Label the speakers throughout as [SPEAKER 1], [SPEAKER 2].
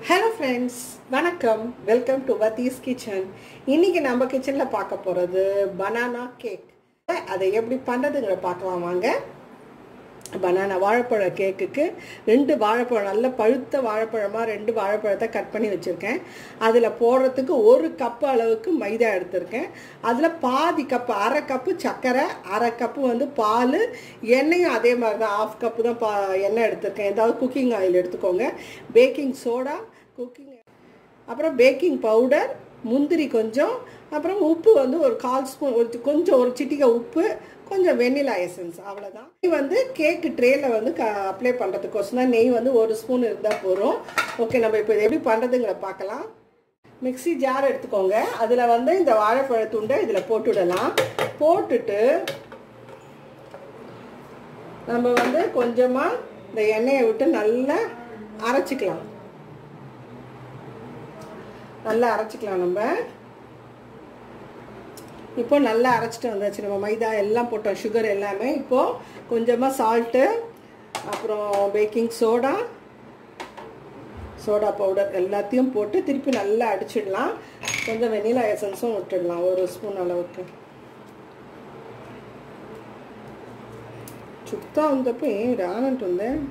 [SPEAKER 1] Hello friends வணக்கம் welcome to Vathi's kitchen இன்னைக்கு நம்ம கிச்சனில் பார்க்க போகிறது பனானா கேக் அதை எப்படி பண்ணுறதுங்கிற பார்க்கலாம் வாங்க பனானா வாழைப்பழ கேக்குக்கு ரெண்டு வாழைப்பழம் நல்ல பழுத்த வாழைப்பழமாக ரெண்டு வாழைப்பழத்தை கட் பண்ணி வச்சுருக்கேன் அதில் போடுறதுக்கு ஒரு கப்பு அளவுக்கு மைதா எடுத்திருக்கேன் அதில் பாதி கப்பு அரை கப்பு சர்க்கரை அரை கப்பு வந்து பால் எண்ணெயும் அதே மாதிரி தான் ஆஃப் கப்பு தான் பா எண்ணெய் எடுத்திருக்கேன் ஏதாவது குக்கிங் ஆயில் எடுத்துக்கோங்க பேக்கிங் சோடா குக்கிங் அப்புறம் பேக்கிங் பவுடர் முந்திரி கொஞ்சம் அப்புறம் உப்பு வந்து ஒரு கால் ஸ்பூன் ஒரு கொஞ்சம் ஒரு சிட்டிகை உப்பு கொஞ்சம் வெண்ணிலா எசன்ஸ் அவ்வளோதான் நெய் வந்து கேக்கு ட்ரேயில் வந்து க அப்ளை பண்ணுறதுக்கோசம் தான் நெய் வந்து ஒரு ஸ்பூன் இருந்தால் போதும் ஓகே நம்ம இப்போ இது எப்படி பண்ணுறதுங்கிற பார்க்கலாம் மிக்ஸி ஜார் எடுத்துக்கோங்க அதில் வந்து இந்த வாழைப்பழத்துண்டை இதில் போட்டுவிடலாம் போட்டுட்டு நம்ம வந்து கொஞ்சமாக இந்த எண்ணெயை விட்டு நல்லா அரைச்சிக்கலாம் நல்லா அரைச்சிக்கலாம் நம்ம இப்போ நல்லா அரைச்சிட்டு வந்தாச்சு நம்ம மைதா எல்லாம் போட்டோம் சுகர் எல்லாமே இப்போது கொஞ்சமாக சால்ட்டு அப்புறம் பேக்கிங் சோடா சோடா பவுடர் எல்லாத்தையும் போட்டு திருப்பி நல்லா அடிச்சிடலாம் கொஞ்சம் வெனிலா எசன்ஸும் விட்டுடலாம் ஒரு ஸ்பூன் அளவுக்கு சுத்தம் வந்தப்போ ஏன் ரானன்ட்டு வந்தேன்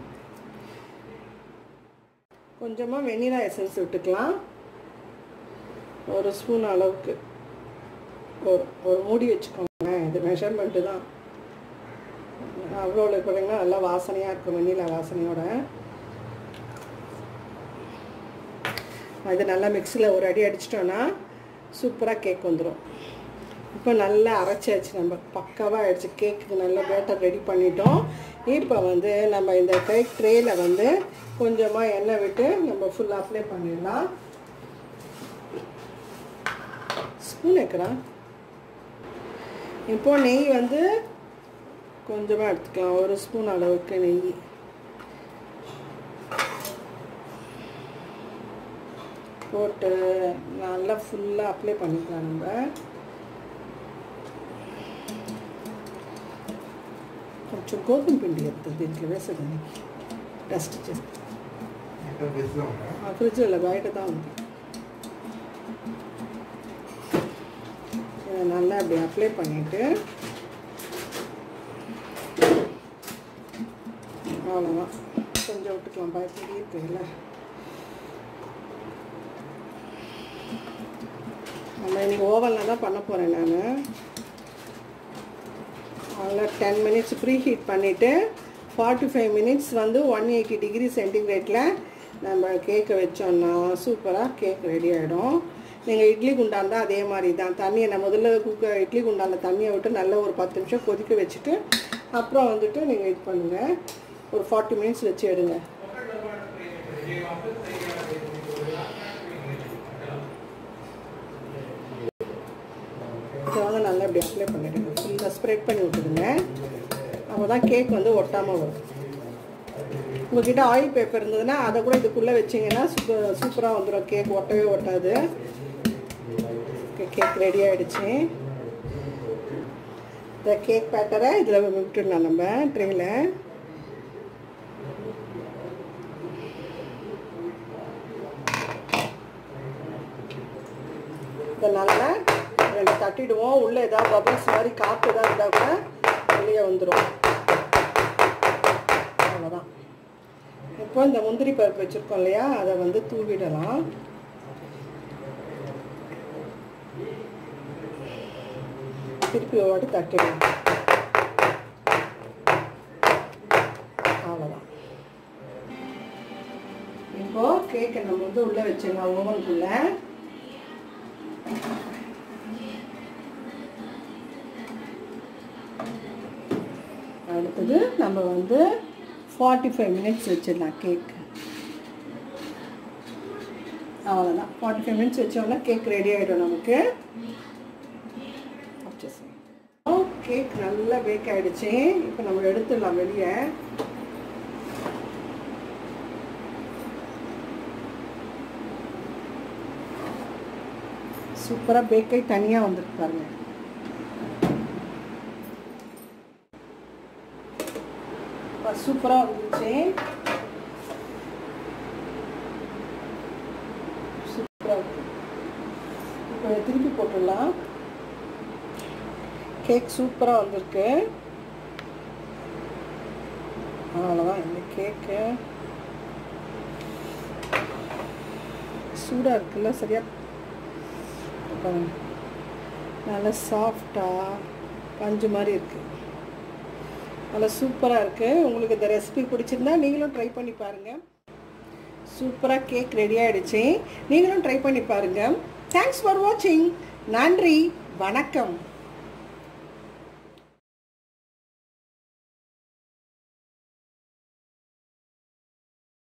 [SPEAKER 1] கொஞ்சமாக வெனிலா எசன்ஸ் விட்டுக்கலாம் ஒரு ஸ்பூன் அளவுக்கு ஒரு ஒரு மூடி வச்சுக்கோங்க இது மெஷர்மெண்ட்டு தான் அவ்வளோ பார்த்தீங்கன்னா நல்லா வாசனையாக இருக்கும் வெண்ணிலா வாசனையோட இது நல்லா மிக்சியில் ஒரு அடி அடிச்சிட்டோன்னா சூப்பராக கேக் வந்துடும் இப்போ நல்லா அரைச்சாச்சு நம்ம பக்காவாக ஆயிடுச்சு கேக்கு நல்லா பேட்டர் ரெடி பண்ணிட்டோம் இப்போ வந்து நம்ம இந்த கேக் ட்ரேயில் வந்து கொஞ்சமாக எண்ணெய் விட்டு நம்ம ஃபுல்லாக அப்ளை பண்ணிடலாம் ஸ்பூன் வைக்கிறேன் இப்போ நெய் வந்து கொஞ்சமாக எடுத்துக்கலாம் ஒரு ஸ்பூன் அளவுக்கு நெய் போட்டு நல்லா ஃபுல்லாக அப்ளை பண்ணிக்கலாம் நம்ம కొంచెం గోధుమ పిండి చెప్తుంది దీంట్లో వేసేదానికి డస్ట్ చేస్తే ఫ్రిడ్జ్లో బయట தான் ఉంది இதை நல்லா அப்படி அப்ளை பண்ணிவிட்டு அவ்வளோதான் கொஞ்சம் விட்டுக்கலாம் பயப்படி இருக்குல்ல நம்ம இன்னைக்கு ஓவனில் தான் பண்ண போகிறேன் நான் அதில் டென் மினிட்ஸ் ப்ரீ ஹீட் பண்ணிவிட்டு ஃபார்ட்டி ஃபைவ் மினிட்ஸ் வந்து ஒன் எயிட்டி டிகிரி சென்டிகிரேட்டில் நம்ம கேக்கை வச்சோன்னா சூப்பராக கேக் ரெடி ஆகிடும் நீங்கள் இட்லி குண்டான் தான் அதே மாதிரி தான் தண்ணியை நான் முதல்ல குக்க இட்லி குண்டானில் தண்ணியை விட்டு நல்லா ஒரு பத்து நிமிஷம் கொதிக்க வச்சுட்டு அப்புறம் வந்துட்டு நீங்கள் இது பண்ணுங்கள் ஒரு ஃபார்ட்டி மினிட்ஸ் வச்சு எடுங்க இதை வந்து நல்லா இப்படி அப்ளை பண்ணிவிடுங்க ஃபுல்லாக ஸ்ப்ரெட் பண்ணி விட்டுடுங்க அப்போ தான் கேக் வந்து ஒட்டாமல் வரும் உங்ககிட்ட ஆயில் பேப்பர் இருந்ததுன்னா அதை கூட இதுக்குள்ளே வச்சிங்கன்னா சூப்பர் சூப்பராக வந்துடும் கேக் ஒட்டவே ஒட்டாது கேக் ரெடி ஆகிடுச்சு இந்த கேக் பேட்டரை இதில் விட்டுடலாம் நம்ம ட்ரேயில் இதை நல்லா ரெண்டு தட்டிடுவோம் உள்ளே ஏதாவது பபிள்ஸ் மாதிரி காற்று ஏதாவது இருந்தால் கூட வெளியே வந்துடும் அவ்வளோதான் இப்போ இந்த முந்திரி பருப்பு வச்சுருக்கோம் இல்லையா அதை வந்து தூவிடலாம் திருப்பி ஒரு தட்டிடலாம் அவ்வளோதான் இப்போ கேக்கை நம்ம வந்து உள்ளே வச்சிடலாம் ஓவனுக்குள்ளே அடுத்தது நம்ம வந்து ஃபார்ட்டி ஃபைவ் மினிட்ஸ் வச்சிடலாம் கேக் அவ்வளோதான் ஃபார்ட்டி ஃபைவ் மினிட்ஸ் வச்சோம்னா கேக் ரெடி ஆகிடும் நமக்கு கேக் நல்லா பேக் ஆகிடுச்சு இப்போ நம்ம எடுத்துடலாம் வெளியே சூப்பராக பேக்கை தனியாக வந்துருக்கு பாருங்கள் சூப்பராக வந்துச்சு போட்டுடலாம் கேக் சூப்பராக வந்திருக்கு அவ்வளோதான் இந்த கேக்கு சூடாக இருக்குல்ல சரியா பாருங்க. நல்லா சாஃப்டாக பஞ்சு மாதிரி இருக்குது நல்லா சூப்பராக இருக்குது உங்களுக்கு இந்த ரெசிபி பிடிச்சிருந்தா நீங்களும் ட்ரை பண்ணி பாருங்கள் சூப்பராக கேக் ரெடி ஆகிடுச்சு நீங்களும் ட்ரை பண்ணி பாருங்கள் தேங்க்ஸ் ஃபார் வாட்சிங் நன்றி வணக்கம்